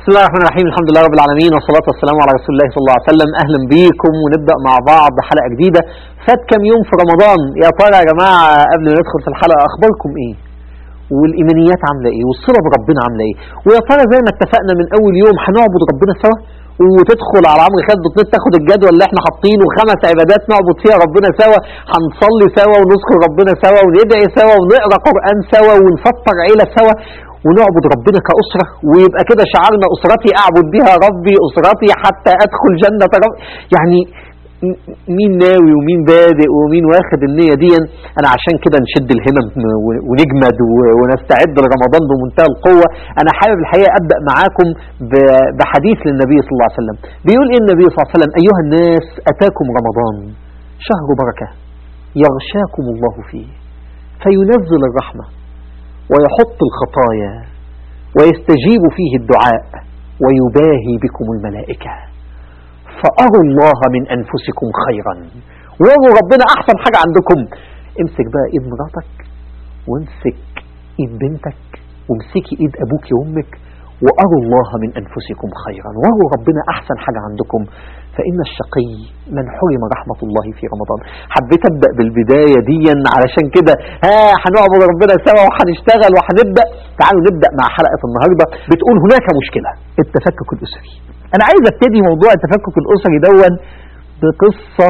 بسم الله الرحمن الرحيم الحمد لله رب العالمين والصلاة والسلام على رسول الله صلى الله عليه وسلم أهلا بيكم ونبدأ مع بعض حلقة جديدة فات كام يوم في رمضان يا ترى يا جماعة قبل ما ندخل في الحلقة أخباركم إيه والإيمانيات عاملة إيه والصلة بربنا عاملة إيه ويا ترى زي ما اتفقنا من أول يوم هنعبد ربنا سوا وتدخل على عمرو خالد دوت نت تاخد الجدول اللي احنا حاطينه خمس عبادات نعبد فيها ربنا سوا هنصلي سوا ونذكر ربنا سوا وندعي سوا ونقرا قرآن سوا ونفطر عيلة سوا ونعبد ربنا كأسرة ويبقى كده شعارنا أسرتي أعبد بها ربي أسرتي حتى أدخل جنة ربي يعني م- مين ناوي ومين بادئ ومين واخد النية دي أنا عشان كده نشد الهمم و- ونجمد و- ونستعد لرمضان بمنتهى القوة أنا حابب الحقيقة أبدأ معاكم ب- بحديث للنبي صلى الله عليه وسلم بيقول إيه النبي صلى الله عليه وسلم أيها الناس أتاكم رمضان شهر بركة يغشاكم الله فيه فينزل الرحمة ويحط الخطايا ويستجيب فيه الدعاء ويباهي بكم الملائكة فأروا الله من أنفسكم خيرا واروا ربنا أحسن حاجة عندكم امسك بقى إيد مراتك وامسك إيد بنتك وامسكي إيد أبوك وأمك وأروا الله من أنفسكم خيرا واروا ربنا أحسن حاجة عندكم فإن الشقي من حرم رحمة الله في رمضان حبيت أبدأ بالبداية دي علشان كده ها هنعبد ربنا سوا وهنشتغل وهنبدأ تعالوا نبدأ مع حلقة النهاردة بتقول هناك مشكلة التفكك الأسري أنا عايز أبتدي موضوع التفكك الأسري دون بقصة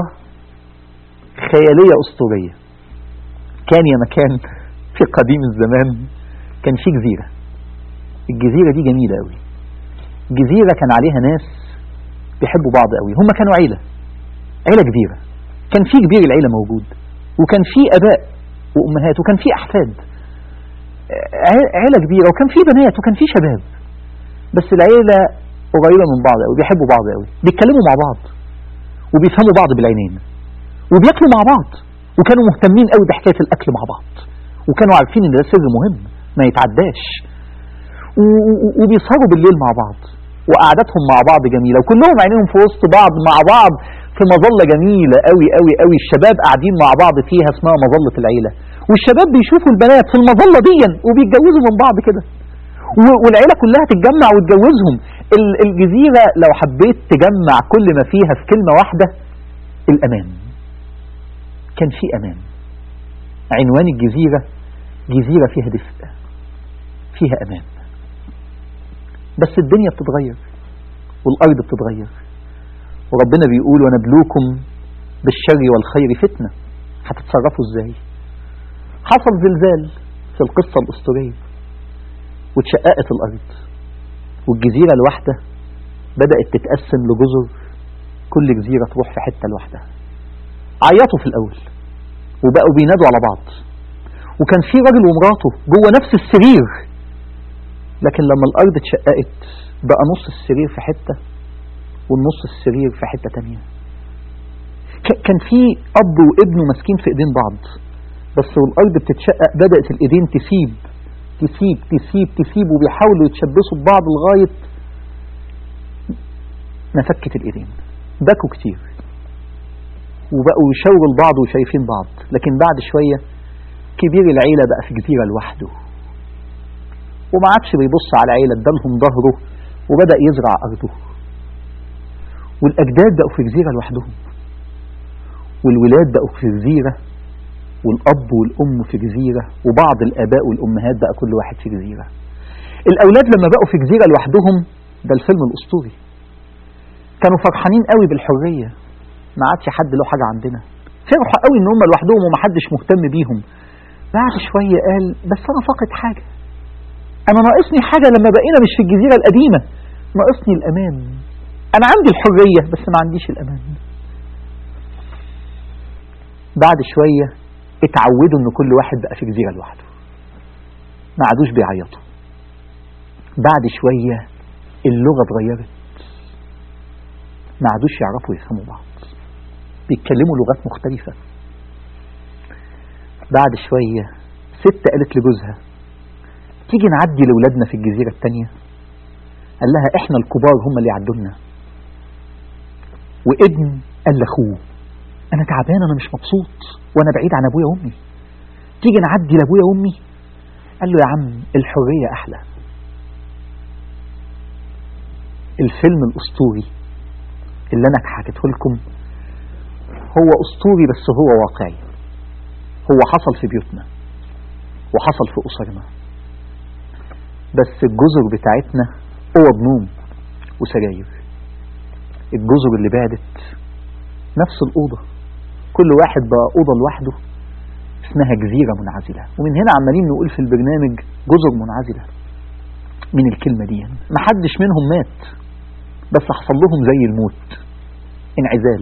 خيالية أسطورية كان يا مكان في قديم الزمان كان في جزيرة الجزيرة دي جميلة قوي جزيرة كان عليها ناس بيحبوا بعض قوي هم كانوا عيلة عيلة كبيرة كان في كبير العيلة موجود وكان في أباء وأمهات وكان في أحفاد ع- عيلة كبيرة وكان في بنات وكان في شباب بس العيلة قريبة من بعض قوي بيحبوا بعض قوي بيتكلموا مع بعض وبيفهموا بعض بالعينين وبياكلوا مع بعض وكانوا مهتمين قوي بحكاية الأكل مع بعض وكانوا عارفين إن ده سر مهم ما يتعداش و- و- وبيسهروا بالليل مع بعض وقعداتهم مع بعض جميلة وكلهم عينيهم في وسط بعض مع بعض في مظلة جميلة قوي قوي قوي الشباب قاعدين مع بعض فيها اسمها مظلة العيلة والشباب بيشوفوا البنات في المظلة دي وبيتجوزوا من بعض كده و- والعيلة كلها تتجمع وتجوزهم ال- الجزيرة لو حبيت تجمع كل ما فيها في كلمة واحدة الأمان كان في أمان عنوان الجزيرة جزيرة فيها دفء فيها أمان بس الدنيا بتتغير والأرض بتتغير وربنا بيقول ونبلوكم بالشر والخير فتنة هتتصرفوا ازاي حصل زلزال في القصة الأسطورية واتشققت الأرض والجزيرة الواحدة بدأت تتقسم لجزر كل جزيرة تروح في حتة لوحدها عيطوا في الأول وبقوا بينادوا على بعض وكان في راجل ومراته جوه نفس السرير لكن لما الأرض اتشققت بقى نص السرير في حتة والنص السرير في حتة تانية ك- كان في أب وابنه ماسكين في إيدين بعض بس والأرض بتتشقق بدأت الإيدين تسيب تسيب تسيب تسيب وبيحاولوا يتشبثوا ببعض لغاية ما فكت الإيدين بكوا كتير وبقوا يشاوروا لبعض وشايفين بعض لكن بعد شوية كبير العيلة بقى في جزيرة لوحده وما عادش بيبص على عيلة ادالهم ظهره وبدأ يزرع أرضه والأجداد بقوا في جزيرة لوحدهم والولاد بقوا في جزيرة والأب والأم في جزيرة وبعض الآباء والأمهات بقى كل واحد في جزيرة الأولاد لما بقوا في جزيرة لوحدهم ده الفيلم الأسطوري كانوا فرحانين قوي بالحرية ما عادش حد له حاجة عندنا فرحوا قوي ان هم لوحدهم ومحدش مهتم بيهم بعد شوية قال بس أنا فاقد حاجة أنا ناقصني حاجة لما بقينا مش في الجزيرة القديمة ناقصني الأمان أنا عندي الحرية بس ما عنديش الأمان بعد شوية اتعودوا ان كل واحد بقى في جزيرة لوحده ما عادوش بيعيطوا بعد شوية اللغة اتغيرت ما عادوش يعرفوا يفهموا بعض بيتكلموا لغات مختلفة بعد شوية ست قالت لجوزها تيجي نعدي لأولادنا في الجزيرة التانية قال لها احنا الكبار هم اللي يعدونا وابن قال لاخوه انا تعبان انا مش مبسوط وانا بعيد عن ابويا وامي تيجي نعدي لابويا وامي قال له يا عم الحرية احلى الفيلم الأسطوري اللي أنا حكيته لكم هو أسطوري بس هو واقعي هو حصل في بيوتنا وحصل في أسرنا بس الجزر بتاعتنا اوض نوم وسراير الجزر اللي بعدت نفس الأوضة كل واحد بقى أوضة لوحده اسمها جزيرة منعزلة ومن هنا عمالين نقول في البرنامج جزر منعزلة من الكلمة دي محدش منهم مات بس حصل لهم زي الموت انعزال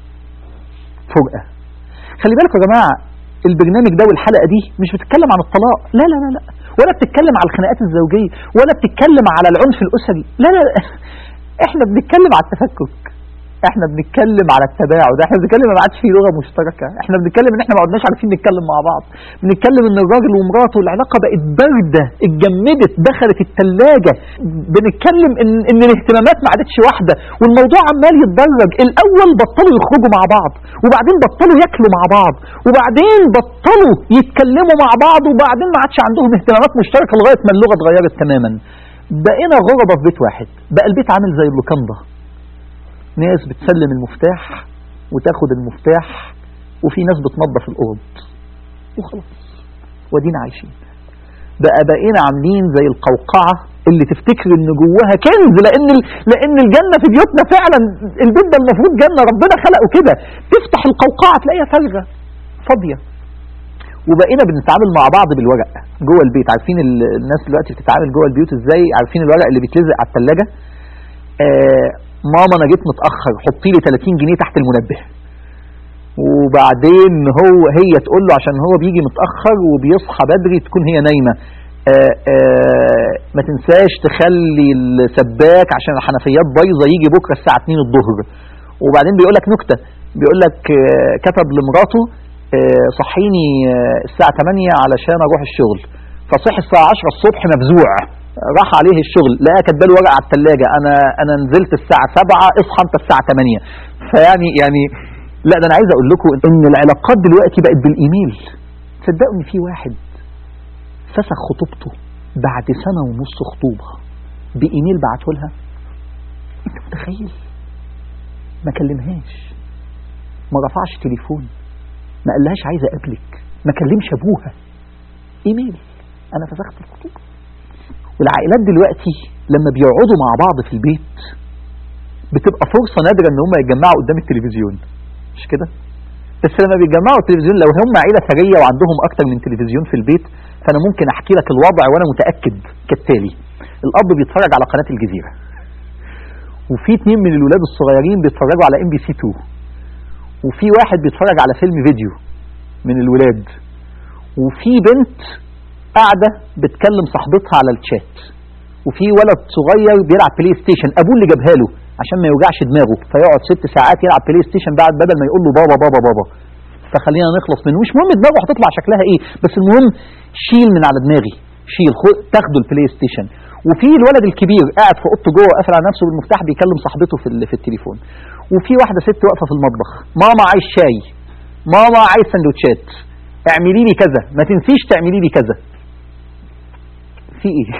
فرقة خلي بالكم يا جماعة البرنامج ده والحلقة دي مش بتتكلم عن الطلاق لا لا لا لا ولا بتتكلم على الخناقات الزوجية ولا بتتكلم على العنف الأسري لا لا, لا. احنا بنتكلم على التفكك احنا بنتكلم على التباعد احنا بنتكلم ما عادش في لغه مشتركه احنا بنتكلم ان احنا ما عدناش عارفين نتكلم مع بعض بنتكلم ان الراجل ومراته العلاقه بقت بارده اتجمدت دخلت الثلاجه بنتكلم ان ان الاهتمامات ما عادتش واحده والموضوع عمال يتدرج الاول بطلوا يخرجوا مع بعض وبعدين بطلوا ياكلوا مع بعض وبعدين بطلوا يتكلموا مع بعض وبعدين ما عادش عندهم اهتمامات مشتركه لغايه ما اللغه اتغيرت تماما بقينا غربة في بيت واحد بقى البيت عامل زي اللوكاندا ناس بتسلم المفتاح وتاخد المفتاح وفي ناس بتنظف الأوض وخلاص ودينا عايشين بقى بقينا عاملين زي القوقعة اللي تفتكر ان جواها كنز لان لان الجنة في بيوتنا فعلا البيت ده المفروض جنة ربنا خلقه كده تفتح القوقعة تلاقيها فارغة فاضية وبقينا بنتعامل مع بعض بالورق جوه البيت عارفين الناس دلوقتي بتتعامل جوه البيوت ازاي عارفين الورق اللي بيتلزق على الثلاجه آه ماما انا جيت متاخر حطي لي 30 جنيه تحت المنبه وبعدين هو هي تقول له عشان هو بيجي متاخر وبيصحى بدري تكون هي نايمه آه آه ما تنساش تخلي السباك عشان الحنفيات بايظه يجي بكره الساعه 2 الظهر وبعدين بيقول لك نكته بيقول لك آه كتب لمراته صحيني الساعة 8 علشان اروح الشغل فصحي الساعة 10 الصبح مفزوع راح عليه الشغل لقى كاتبه له ورقه على الثلاجه انا انا نزلت الساعه 7 اصحى انت الساعه 8 فيعني يعني لا ده انا عايز اقول لكم ان العلاقات دلوقتي بقت بالايميل تصدقوا ان في واحد فسخ خطوبته بعد سنه ونص خطوبه بايميل بعته لها انت متخيل ما كلمهاش ما رفعش تليفون ما قالهاش عايز اقابلك ما كلمش ابوها ايميل انا فسخت الخطوبه والعائلات دلوقتي لما بيقعدوا مع بعض في البيت بتبقى فرصة نادرة ان هم يتجمعوا قدام التلفزيون مش كده بس لما بيتجمعوا التلفزيون لو هم عيلة ثرية وعندهم اكتر من تلفزيون في البيت فانا ممكن احكي لك الوضع وانا متأكد كالتالي الاب بيتفرج على قناة الجزيرة وفي اتنين من الولاد الصغيرين بيتفرجوا على ام بي سي 2 وفي واحد بيتفرج على فيلم فيديو من الولاد وفي بنت قاعدة بتكلم صاحبتها على الشات وفي ولد صغير بيلعب بلاي ستيشن ابوه اللي جابها له عشان ما يوجعش دماغه فيقعد ست ساعات يلعب بلاي ستيشن بعد بدل ما يقول له بابا بابا بابا فخلينا نخلص منه مش مهم دماغه هتطلع شكلها ايه بس المهم شيل من على دماغي شيل تاخده البلاي ستيشن وفي الولد الكبير قاعد في اوضته جوه قافل على نفسه بالمفتاح بيكلم صاحبته في في التليفون وفي واحده ست واقفه في المطبخ ماما عايز شاي ماما عايز سندوتشات اعملي لي كذا ما تنسيش تعملي لي كذا في ايه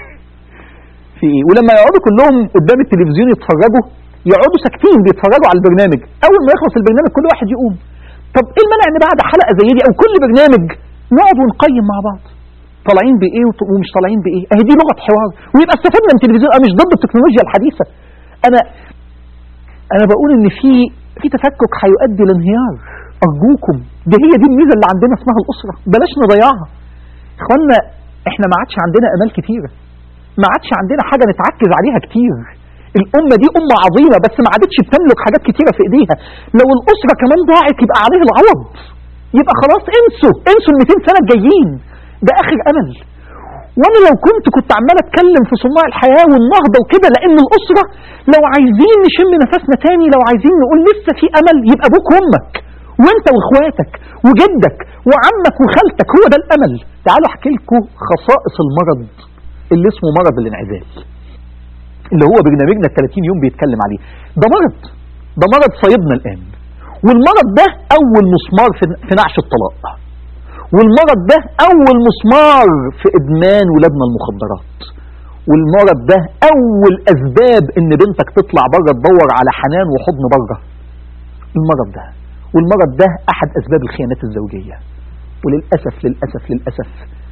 في ايه ولما يقعدوا كلهم قدام التلفزيون يتفرجوا يقعدوا ساكتين بيتفرجوا على البرنامج اول ما يخلص البرنامج كل واحد يقوم طب ايه المانع ان بعد حلقه زي دي او كل برنامج نقعد ونقيم مع بعض طالعين بايه ومش طالعين بايه اهي دي لغه حوار ويبقى استفدنا من التلفزيون انا مش ضد التكنولوجيا الحديثه انا انا بقول ان في في تفكك هيؤدي لانهيار ارجوكم دي هي دي الميزه اللي عندنا اسمها الاسره بلاش نضيعها اخوانا احنا ما عادش عندنا امال كتيره ما عادش عندنا حاجه نتعكز عليها كتير الامه دي امه عظيمه بس ما عادتش بتملك حاجات كتيره في ايديها لو الاسره كمان ضاعت يبقى عليه العوض يبقى خلاص انسوا انسوا ال 200 سنه الجايين ده اخر امل وانا لو كنت كنت عمال اتكلم في صناع الحياه والنهضه وكده لان الاسره لو عايزين نشم نفسنا تاني لو عايزين نقول لسه في امل يبقى ابوك وامك وانت واخواتك وجدك وعمك وخالتك هو ده الامل تعالوا احكي لكم خصائص المرض اللي اسمه مرض الانعزال اللي هو برنامجنا ال 30 يوم بيتكلم عليه ده مرض ده مرض صايبنا الان والمرض ده اول مسمار في نعش الطلاق والمرض ده اول مسمار في ادمان ولادنا المخدرات والمرض ده اول اسباب ان بنتك تطلع بره تدور على حنان وحضن بره المرض ده والمرض ده احد اسباب الخيانات الزوجيه وللاسف للاسف للاسف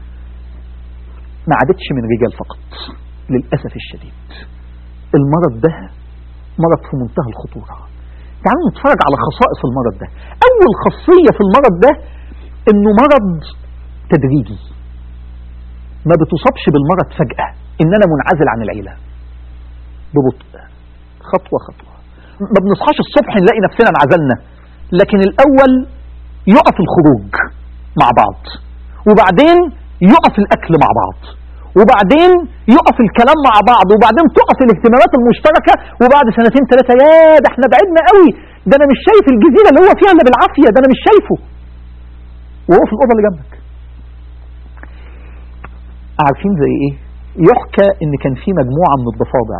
ما عادتش من رجال فقط للاسف الشديد المرض ده مرض في منتهى الخطوره تعالوا نتفرج على خصائص المرض ده اول خاصيه في المرض ده انه مرض تدريجي ما بتصابش بالمرض فجأة ان انا منعزل عن العيلة ببطء خطوة خطوة ما بنصحاش الصبح نلاقي نفسنا انعزلنا لكن الاول يقف الخروج مع بعض وبعدين يقف الاكل مع بعض وبعدين يقف الكلام مع بعض وبعدين تقف الاهتمامات المشتركة وبعد سنتين ثلاثة يا ده احنا بعدنا قوي ده انا مش شايف الجزيرة اللي هو فيها الا بالعافية ده انا مش شايفه وهو في الأوضة اللي جنبك عارفين زي ايه يحكى ان كان في مجموعة من الضفادع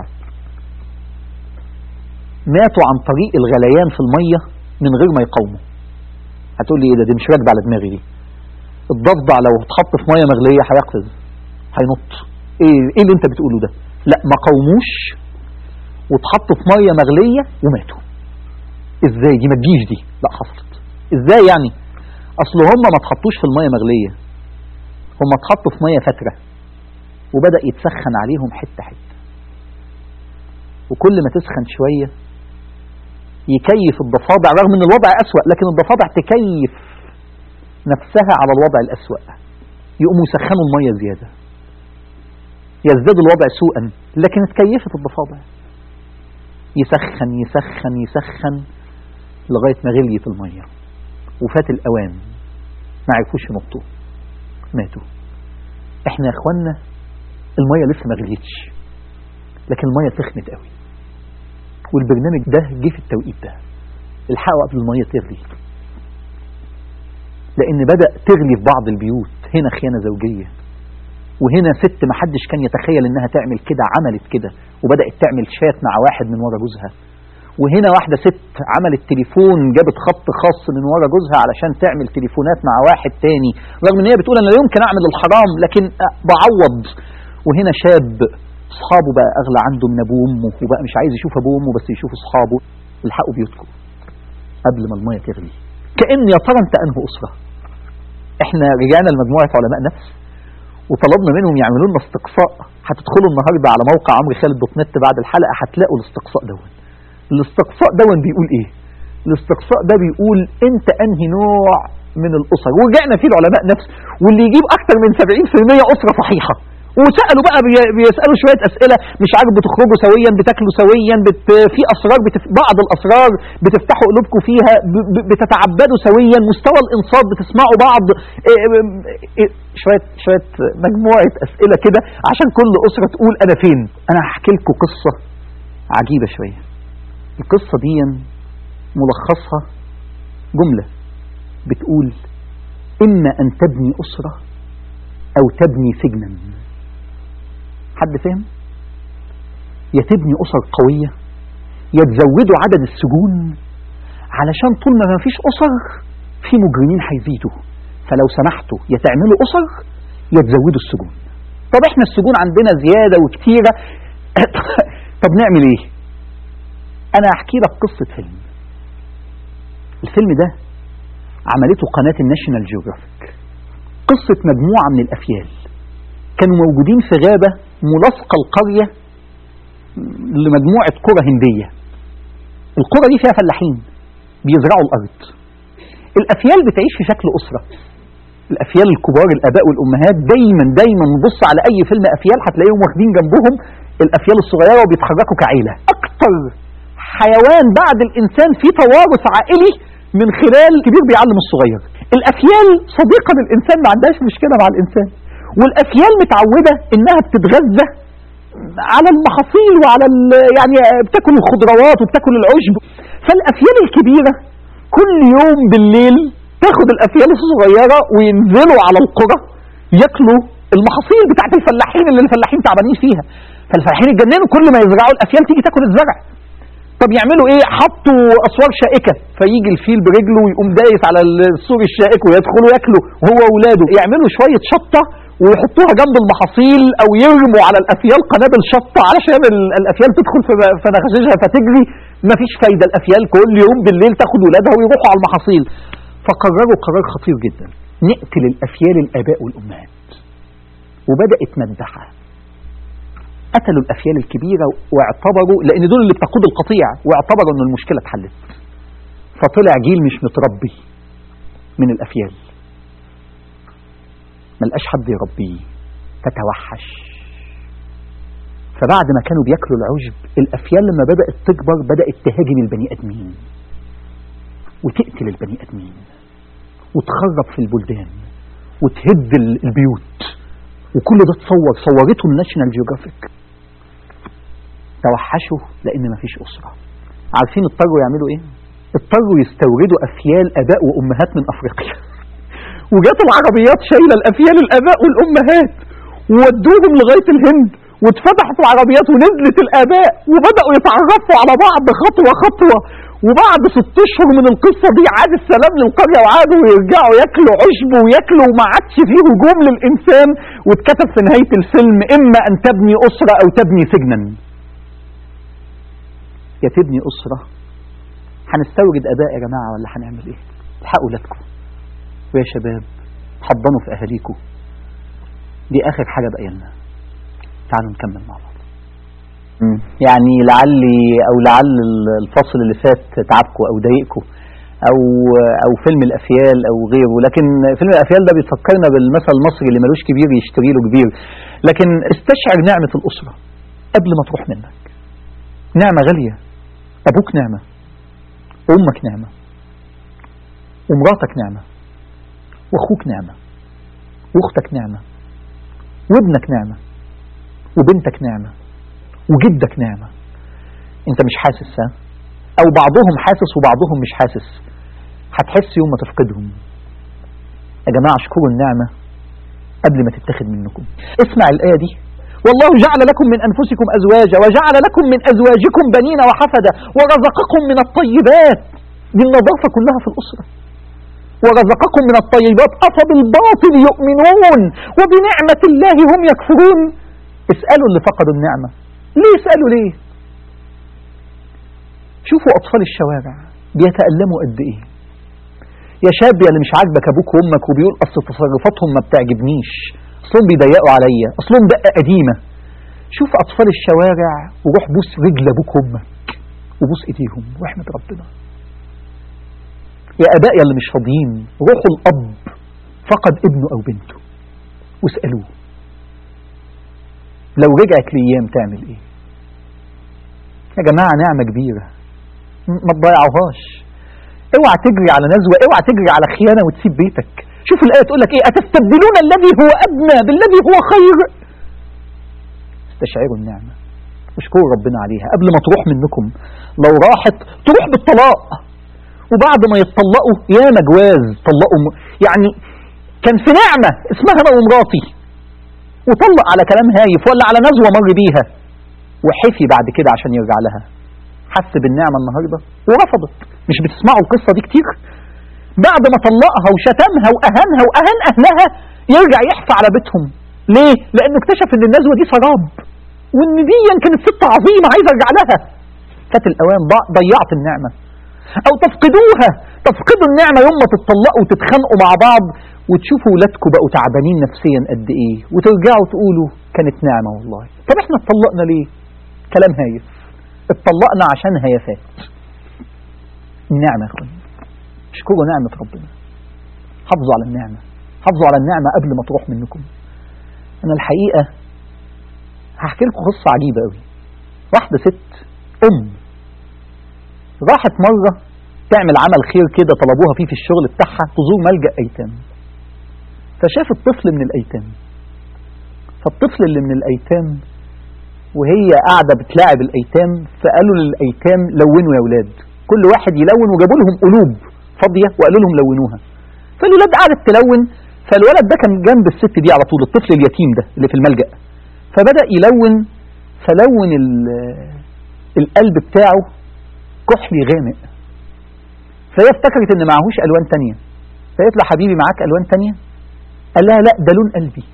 ماتوا عن طريق الغليان في المية من غير ما يقاوموا هتقول لي ايه ده دي مش راكبة على دماغي دي الضفدع لو اتحط في مية مغلية هيقفز هينط ايه ايه اللي انت بتقوله ده لا ما قاوموش واتحطوا في مية مغلية وماتوا ازاي دي ما تجيش دي لا حصلت ازاي يعني اصل هم ما اتحطوش في المية مغلية هم اتحطوا في مية فترة وبدأ يتسخن عليهم حتة حتة وكل ما تسخن شوية يكيف الضفادع رغم ان الوضع أسوأ لكن الضفادع تكيف نفسها على الوضع الأسوأ يقوموا يسخنوا المية زيادة يزداد الوضع سوءا لكن اتكيفت الضفادع يسخن يسخن يسخن لغاية ما غليت المية وفات الأوان ما عرفوش ينطوا ماتوا احنا يا اخوانا المية لسه ما غليتش لكن المية سخنت قوي والبرنامج ده جه في التوقيت ده الحقوا قبل المية تغلي لان بدأ تغلي في بعض البيوت هنا خيانة زوجية وهنا ست ما حدش كان يتخيل انها تعمل كده عملت كده وبدأت تعمل شات مع واحد من ورا جوزها وهنا واحدة ست عملت تليفون جابت خط خاص من ورا جوزها علشان تعمل تليفونات مع واحد تاني رغم ان هي بتقول انا لا يمكن اعمل الحرام لكن بعوض وهنا شاب اصحابه بقى اغلى عنده من ابوه وامه وبقى مش عايز يشوف ابوه وامه بس يشوف اصحابه الحقوا بيوتكم قبل ما الميه تغلي كأن يا ترى انت انه اسره احنا رجعنا لمجموعه علماء نفس وطلبنا منهم يعملوا لنا استقصاء هتدخلوا النهارده على موقع عمرو خالد دوت نت بعد الحلقه هتلاقوا الاستقصاء دون الاستقصاء دون بيقول ايه الاستقصاء ده بيقول انت انهي نوع من الاسر ورجعنا فيه العلماء نفس واللي يجيب اكتر من 70% اسره صحيحه وسالوا بقى بي- بيسالوا شويه اسئله مش عارف بتخرجوا سويا بتاكلوا سويا بت في اسرار بتف... بعض الاسرار بتفتحوا قلوبكم فيها ب... ب... بتتعبدوا سويا مستوى الانصات بتسمعوا بعض إيه إيه شويه شويه مجموعه اسئله كده عشان كل اسره تقول انا فين انا هحكي لكم قصه عجيبه شويه القصة دي ملخصها جملة بتقول إما أن تبني أسرة أو تبني سجنا حد فهم؟ يا تبني أسر قوية يا تزودوا عدد السجون علشان طول ما ما فيش أسر في مجرمين هيزيدوا فلو سمحتوا يا تعملوا أسر يا تزودوا السجون طب احنا السجون عندنا زيادة وكتيرة طب نعمل ايه انا احكي لك قصة فيلم الفيلم ده عملته قناة الناشونال جيوغرافيك قصة مجموعة من الافيال كانوا موجودين في غابة ملاصقة القرية لمجموعة قرى هندية القرى دي فيها فلاحين بيزرعوا الارض الافيال بتعيش في شكل اسرة الافيال الكبار الاباء والامهات دايما دايما نبص على اي فيلم افيال هتلاقيهم واخدين جنبهم الافيال الصغيره وبيتحركوا كعيله اكتر حيوان بعد الانسان في توارث عائلي من خلال كبير بيعلم الصغير الافيال صديقه للانسان ما عندهاش مشكله مع الانسان والافيال متعوده انها بتتغذى على المحاصيل وعلى ال- يعني بتاكل الخضروات وبتاكل العشب فالافيال الكبيره كل يوم بالليل تاخد الافيال الصغيره وينزلوا على القرى ياكلوا المحاصيل بتاعت الفلاحين اللي الفلاحين تعبانين فيها فالفلاحين اتجننوا كل ما يزرعوا الافيال تيجي تاكل الزرع طب يعملوا ايه حطوا اسوار شائكه فيجي الفيل برجله ويقوم دايس على السور الشائك ويدخلوا ياكلوا هو واولاده يعملوا شويه شطه ويحطوها جنب المحاصيل او يرموا على الافيال قنابل شطه علشان ال- الافيال تدخل في في نغششها فتجري مفيش فايده الافيال كل يوم بالليل تاخد ولادها ويروحوا على المحاصيل فقرروا قرار خطير جدا نقتل الافيال الاباء والامهات وبدات مذبحه قتلوا الافيال الكبيره واعتبروا لان دول اللي بتقود القطيع واعتبروا ان المشكله اتحلت فطلع جيل مش متربي من الافيال ملقاش حد يربيه فتوحش فبعد ما كانوا بياكلوا العشب الافيال لما بدات تكبر بدات تهاجم البني ادمين وتقتل البني ادمين وتخرب في البلدان وتهد ال- البيوت وكل ده اتصور صورته الناشونال جيوغرافيك توحشوا لان مفيش اسره عارفين اضطروا يعملوا ايه اضطروا يستوردوا افيال اباء وامهات من افريقيا وجات العربيات شايله الافيال الاباء والامهات وودوهم لغايه الهند واتفتحت العربيات ونزلت الاباء وبداوا يتعرفوا على بعض خطوه خطوه وبعد ست اشهر من القصه دي عاد السلام للقريه وعادوا يرجعوا ياكلوا عشب وياكلوا وما عادش فيه هجوم للانسان واتكتب في نهايه الفيلم اما ان تبني اسره او تبني سجنا يا تبني اسره هنستورد اباء يا جماعه ولا هنعمل ايه؟ الحقوا ولادكم ويا شباب حضنوا في اهاليكم دي اخر حاجه بقى لنا تعالوا نكمل مع بعض يعني لعلي او لعل الفصل اللي فات تعبكم او ضايقكم او او فيلم الافيال او غيره لكن فيلم الافيال ده بيفكرنا بالمثل المصري اللي ملوش كبير يشتري له كبير لكن استشعر نعمه الاسره قبل ما تروح منك نعمه غاليه ابوك نعمه امك نعمه ومراتك نعمه واخوك نعمه واختك نعمه وابنك نعمه وبنتك نعمه وجدك نعمه انت مش حاسس ها او بعضهم حاسس وبعضهم مش حاسس هتحس يوم ما تفقدهم يا جماعه اشكروا النعمه قبل ما تتاخد منكم اسمع الايه دي والله جعل لكم من انفسكم ازواجا وجعل لكم من ازواجكم بنين وحفدا ورزقكم من الطيبات دي النظافه كلها في الاسره ورزقكم من الطيبات أفبالباطل يؤمنون وبنعمة الله هم يكفرون اسألوا اللي فقدوا النعمة ليه اسألوا ليه شوفوا أطفال الشوارع بيتألموا قد إيه يا شاب يا اللي مش عاجبك أبوك وأمك وبيقول أصل تصرفاتهم ما بتعجبنيش أصلهم بيضيقوا عليا أصلهم دقة قديمة شوف أطفال الشوارع وروح بوس رجل أبوك وأمك وبوس إيديهم واحمد ربنا يا اباء يا اللي مش فاضيين روحوا الاب فقد ابنه او بنته واسالوه لو رجعت الايام تعمل ايه يا جماعه نعمه كبيره م- ما تضيعوهاش اوعى تجري على نزوه اوعى تجري على خيانه وتسيب بيتك شوف الايه تقول لك ايه اتستبدلون الذي هو ادنى بالذي هو خير استشعروا النعمه واشكروا ربنا عليها قبل ما تروح منكم لو راحت تروح بالطلاق وبعد ما يتطلقوا ياما جواز طلقوا م... يعني كان في نعمة اسمها أنا ومراتي وطلق على كلام هايف ولا على نزوة مر بيها وحفي بعد كده عشان يرجع لها حس بالنعمة النهاردة ورفضت مش بتسمعوا القصة دي كتير بعد ما طلقها وشتمها وأهانها وأهان أهلها يرجع يحفى على بيتهم ليه؟ لأنه اكتشف إن النزوة دي سراب وإن دي كانت ست عظيمة عايز أرجع لها فات الأوان ضاع- ضيعت النعمة او تفقدوها تفقدوا النعمه يوم ما تتطلقوا وتتخانقوا مع بعض وتشوفوا ولادكم بقوا تعبانين نفسيا قد ايه وترجعوا تقولوا كانت نعمه والله طب احنا اتطلقنا ليه كلام هايف اتطلقنا عشان هيافات النعمه يا اخوان اشكروا نعمه ربنا حافظوا على النعمه حافظوا على النعمه قبل ما تروح منكم انا الحقيقه هحكي لكم قصه عجيبه قوي واحده ست ام راحت مرة تعمل عمل خير كده طلبوها فيه في الشغل بتاعها تزور ملجأ أيتام فشافت طفل من الأيتام فالطفل اللي من الأيتام وهي قاعدة بتلاعب الأيتام فقالوا للأيتام لونوا يا ولاد كل واحد يلون وجابوا لهم قلوب فاضية وقالوا لهم لونوها فالولاد قعدت تلون فالولد ده كان جنب الست دي على طول الطفل اليتيم ده اللي في الملجأ فبدأ يلون فلون ال- القلب بتاعه كحلي غامق فهي افتكرت ان معهوش الوان تانية فقالت له حبيبي معاك الوان تانية قال لها لا ده لون قلبي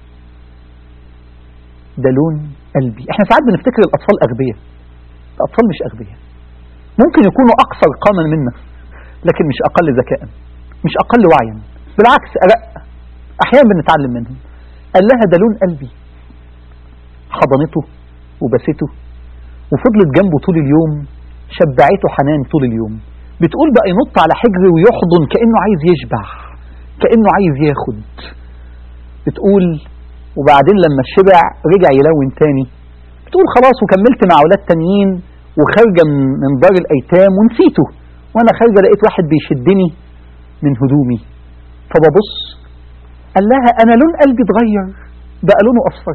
ده لون قلبي احنا ساعات بنفتكر الاطفال اغبياء الاطفال مش اغبياء ممكن يكونوا اكثر قاما منا لكن مش اقل ذكاء مش اقل وعيا بالعكس ارق احيانا بنتعلم منهم قال لها ده لون قلبي حضنته وبسته وفضلت جنبه طول اليوم شبعته حنان طول اليوم بتقول بقى ينط على حجري ويحضن كأنه عايز يشبع كأنه عايز ياخد بتقول وبعدين لما شبع رجع يلون تاني بتقول خلاص وكملت مع اولاد تانيين وخارجه من من دار الايتام ونسيته وانا خارجه لقيت واحد بيشدني من هدومي فببص قال لها انا لون قلبي اتغير بقى لونه اصفر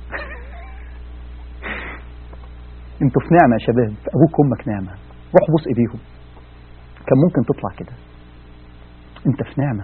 انتوا في نعمه يا شباب ابوك وامك نعمه روح بوس ايديهم كان ممكن تطلع كده انت في نعمه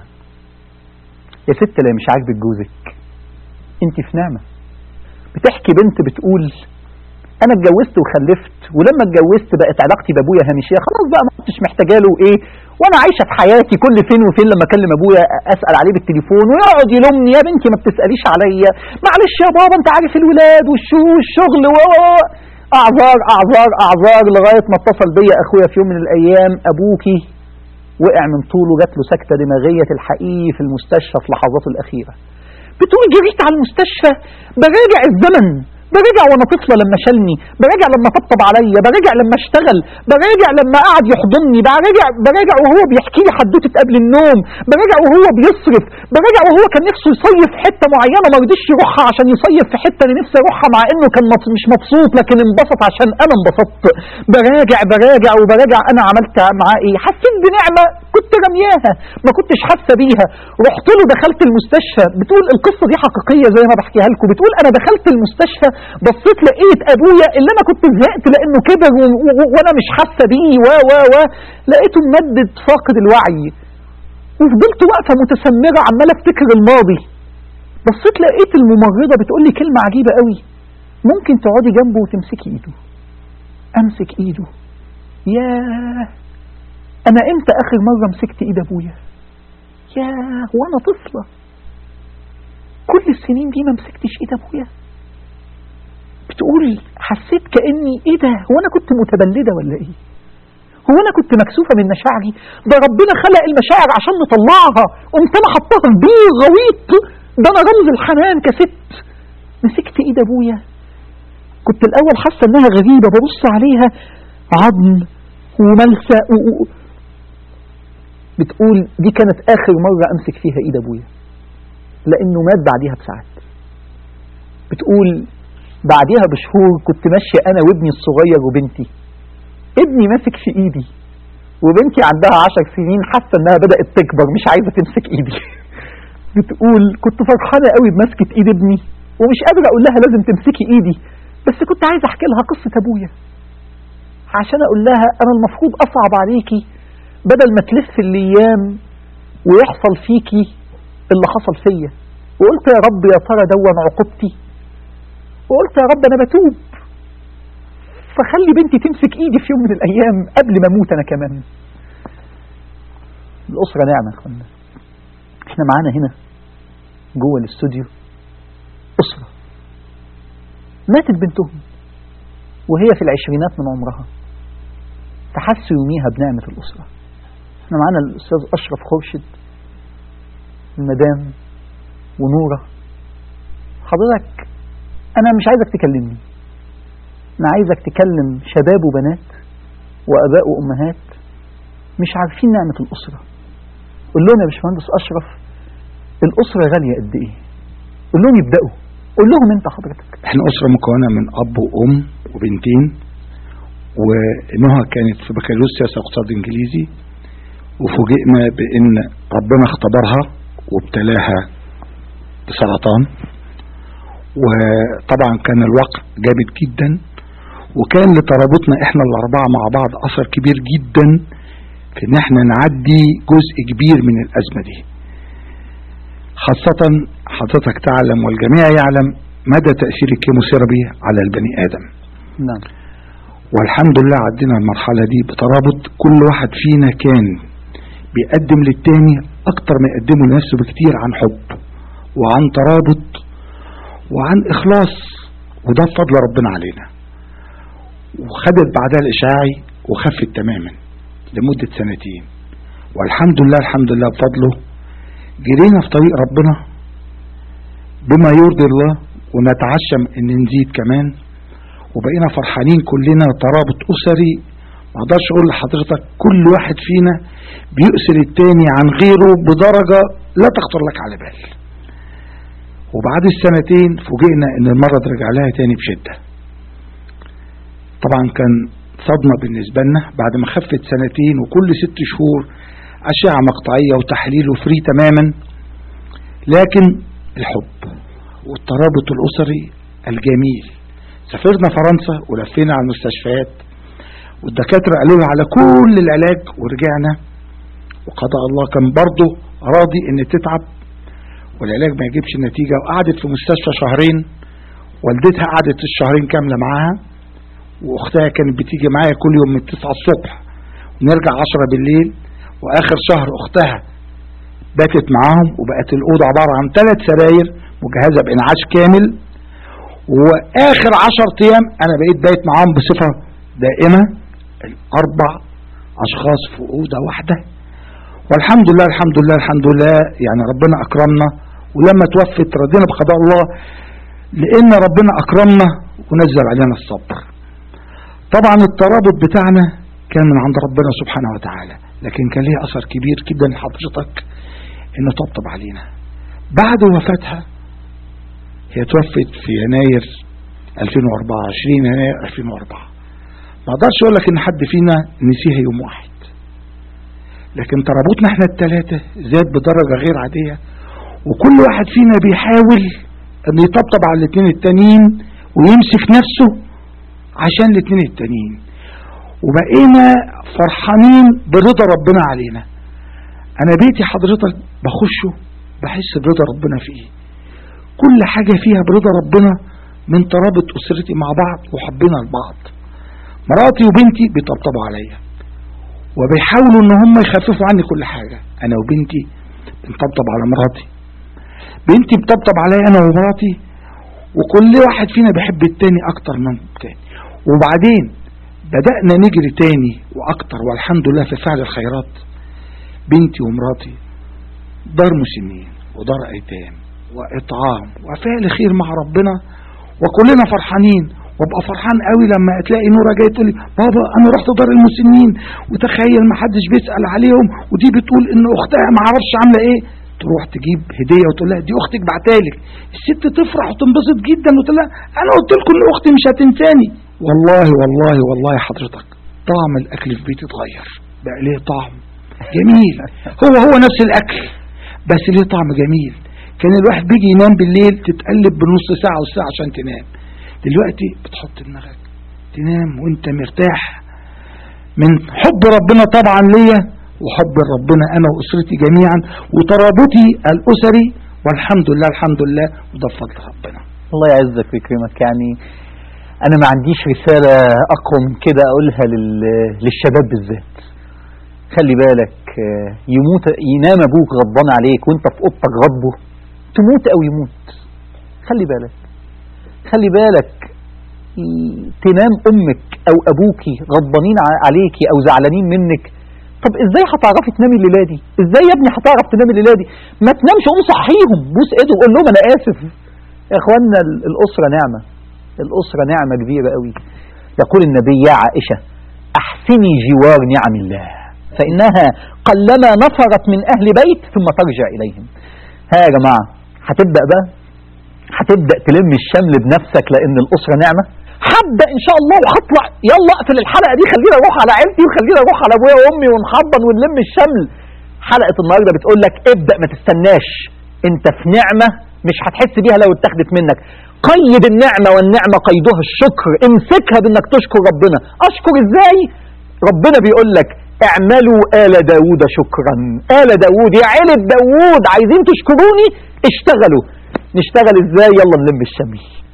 يا ست لا مش عاجبك جوزك انت في نعمه بتحكي بنت بتقول انا اتجوزت وخلفت ولما اتجوزت بقت علاقتي بابويا هامشيه خلاص بقى ما كنتش محتاجه له ايه وانا عايشه في حياتي كل فين وفين لما اكلم ابويا اسال عليه بالتليفون ويقعد يلومني يا بنتي ما بتساليش عليا معلش يا بابا انت عارف الولاد والشو- والشغل و و- و- اعذار اعذار اعذار لغايه ما اتصل بيا اخويا في يوم من الايام ابوكي وقع من طوله جات له سكته دماغيه الحقيقي في المستشفى في لحظاته الاخيره بتقول جريت على المستشفى براجع الزمن براجع وانا طفله لما شالني براجع لما طبطب عليا براجع لما اشتغل براجع لما قعد يحضني براجع براجع وهو بيحكي لي حدوته قبل النوم براجع وهو بيصرف براجع وهو كان نفسه يصيف حته معينه ما رضيش يروحها عشان يصيف في حته انا نفسي اروحها مع انه كان مط- مش مبسوط لكن انبسط عشان انا انبسطت براجع براجع وبراجع انا عملت معاه ايه حسيت بنعمه كنت رمياها ما كنتش حاسه بيها رحت له دخلت المستشفى بتقول القصه دي حقيقيه زي ما بحكيها لكم بتقول انا دخلت المستشفى بصيت لقيت ابويا اللي انا كنت زهقت لانه كبر و- و- وانا مش حاسه بيه و و و لقيته ممدد فاقد الوعي وفضلت واقفه متسمره عماله افتكر الماضي بصيت لقيت الممرضه بتقول لي كلمه عجيبه قوي ممكن تقعدي جنبه وتمسكي ايده امسك ايده ياه انا امتى اخر مره مسكت ايد ابويا ياه وانا طفله كل السنين دي ما مسكتش ايد ابويا بتقول حسيت كاني ايه ده هو انا كنت متبلده ولا ايه هو انا كنت مكسوفه من مشاعري ده ربنا خلق المشاعر عشان نطلعها قمت انا حطها في بير غويط ده انا رمز الحنان كست مسكت ايد ابويا كنت الاول حاسه انها غريبه ببص عليها عظم وملسى و... و- بتقول دي كانت اخر مره امسك فيها ايد ابويا لانه مات بعديها بساعات بتقول بعديها بشهور كنت ماشيه انا وابني الصغير وبنتي ابني ماسك في ايدي وبنتي عندها عشر سنين حاسه انها بدات تكبر مش عايزه تمسك ايدي بتقول كنت فرحانه قوي بمسكه ايد ابني ومش قادره اقول لها لازم تمسكي ايدي بس كنت عايزه احكي لها قصه ابويا عشان اقول لها انا المفروض اصعب عليكي بدل ما تلف الايام ويحصل فيكي اللي حصل فيا وقلت يا رب يا ترى دون عقوبتي وقلت يا رب انا بتوب فخلي بنتي تمسك ايدي في يوم من الايام قبل ما اموت انا كمان الاسره نعمه يا اخوانا احنا معانا هنا جوه الاستوديو اسره ماتت بنتهم وهي في العشرينات من عمرها فحسوا يوميها بنعمه الاسره احنا معانا الاستاذ اشرف خورشد المدام ونوره حضرتك انا مش عايزك تكلمني انا عايزك تكلم شباب وبنات واباء وامهات مش عارفين نعمه الاسره قول لهم يا باشمهندس اشرف الاسره غاليه قد ايه قول لهم يبداوا قول لهم انت حضرتك احنا أسرة مكونة من أب وأم وبنتين ونهى كانت في بكالوريوس سياسة واقتصاد إنجليزي وفوجئنا بأن ربنا اختبرها وابتلاها بسرطان وطبعا كان الوقت جامد جدا وكان لترابطنا احنا الأربعة مع بعض أثر كبير جدا في ان احنا نعدي جزء كبير من الأزمة دي خاصة حضرتك تعلم والجميع يعلم مدى تأثير الكيموثيرابي على البني آدم نعم والحمد لله عدينا المرحلة دي بترابط كل واحد فينا كان بيقدم للتاني أكتر ما يقدمه لنفسه بكتير عن حب وعن ترابط وعن إخلاص وده بفضل ربنا علينا وخدت بعدها الإشاعي وخفت تماما لمدة سنتين والحمد لله الحمد لله بفضله جرينا في طريق ربنا بما يرضي الله ونتعشم ان نزيد كمان وبقينا فرحانين كلنا ترابط اسري ما اقدرش اقول لحضرتك كل واحد فينا بيؤثر التاني عن غيره بدرجة لا تخطر لك على بال وبعد السنتين فوجئنا ان المرض رجع لها تاني بشدة طبعا كان صدمة بالنسبة لنا بعد ما خفت سنتين وكل ست شهور أشعة مقطعية وتحليل وفري تماما لكن الحب والترابط الأسري الجميل سافرنا فرنسا ولفينا على المستشفيات والدكاترة قالوا لها على كل العلاج ورجعنا وقضاء الله كان برضه راضي ان تتعب والعلاج ما يجيبش النتيجة وقعدت في مستشفى شهرين والدتها قعدت الشهرين كاملة معاها واختها كانت بتيجي معايا كل يوم من 9 الصبح ونرجع 10 بالليل واخر شهر اختها باتت معاهم وبقت الاوضه عباره عن ثلاث سراير مجهزه بانعاش كامل واخر 10 ايام انا بقيت بايت معاهم بصفه دائمه الاربع اشخاص في اوضه واحده والحمد لله الحمد لله الحمد لله يعني ربنا اكرمنا ولما توفت رضينا بقضاء الله لان ربنا اكرمنا ونزل علينا الصبر طبعا الترابط بتاعنا كان من عند ربنا سبحانه وتعالى لكن كان ليه اثر كبير جدا لحضرتك انه طبطب علينا بعد وفاتها هي توفت في يناير 2004 20 يناير 2004 ما اقدرش اقول لك ان حد فينا نسيها يوم واحد لكن ترابطنا احنا الثلاثه زاد بدرجه غير عاديه وكل واحد فينا بيحاول ان يطبطب على الاثنين التانيين ويمسك نفسه عشان الاثنين التانيين وبقينا فرحانين برضا ربنا علينا انا بيتي حضرتك بخشه بحس برضا ربنا فيه كل حاجة فيها برضا ربنا من ترابط اسرتي مع بعض وحبنا لبعض مراتي وبنتي بيطبطبوا عليا وبيحاولوا ان هم يخففوا عني كل حاجة انا وبنتي بنطبطب على مراتي بنتي بتطبطب عليا انا ومراتي وكل واحد فينا بيحب التاني اكتر من التاني وبعدين بدأنا نجري تاني وأكتر والحمد لله في فعل الخيرات بنتي ومراتي دار مسنين ودار أيتام وإطعام وفعل خير مع ربنا وكلنا فرحانين وابقى فرحان قوي لما تلاقي نوره جايه تقول لي بابا انا رحت دار المسنين وتخيل ما حدش بيسال عليهم ودي بتقول ان اختها ما اعرفش عامله ايه تروح تجيب هديه وتقول لها دي اختك بعتالك الست تفرح وتنبسط جدا وتقول لها انا قلت لكم ان اختي مش هتنساني والله والله والله حضرتك طعم الاكل في بيتي اتغير بقى ليه طعم جميل هو هو نفس الاكل بس ليه طعم جميل كان الواحد بيجي ينام بالليل تتقلب بنص ساعة وساعة عشان تنام دلوقتي بتحط دماغك تنام وانت مرتاح من حب ربنا طبعا ليا وحب ربنا انا واسرتي جميعا وترابطي الاسري والحمد لله الحمد لله وده بفضل ربنا الله يعزك ويكرمك يعني انا ما عنديش رسالة اقوى من كده اقولها لل... للشباب بالذات خلي بالك آه، يموت ينام ابوك غضبان عليك وانت في اوضتك غضبه تموت او يموت خلي بالك خلي بالك ي- تنام امك او ابوكي غضبانين ع- عليكي او زعلانين منك طب ازاي هتعرفي تنامي الليله دي ازاي يا ابني هتعرف تنامي الليله دي ما تنامش قوم صحيهم بوس ايده وقول لهم انا اسف يا اخوانا ال- الاسره نعمه الاسره نعمه كبيره قوي يقول النبي يا عائشه احسني جوار نعم الله فانها قلما نفرت من اهل بيت ثم ترجع اليهم ها يا جماعه هتبدا بقى هتبدا تلم الشمل بنفسك لان الاسره نعمه هبدا ان شاء الله وهطلع يلا اقفل الحلقه دي خلينا اروح على عيلتي وخلينا اروح على ابويا وامي ونحضن ونلم الشمل حلقه النهارده بتقول لك ابدا ما تستناش انت في نعمه مش هتحس بيها لو اتاخدت منك قيد النعمه والنعمه قيدها الشكر امسكها بانك تشكر ربنا اشكر ازاي ربنا بيقول لك اعملوا آل داوود شكرا آل داوود يا عيلة داوود عايزين تشكروني اشتغلوا نشتغل ازاي يلا نلم الشمل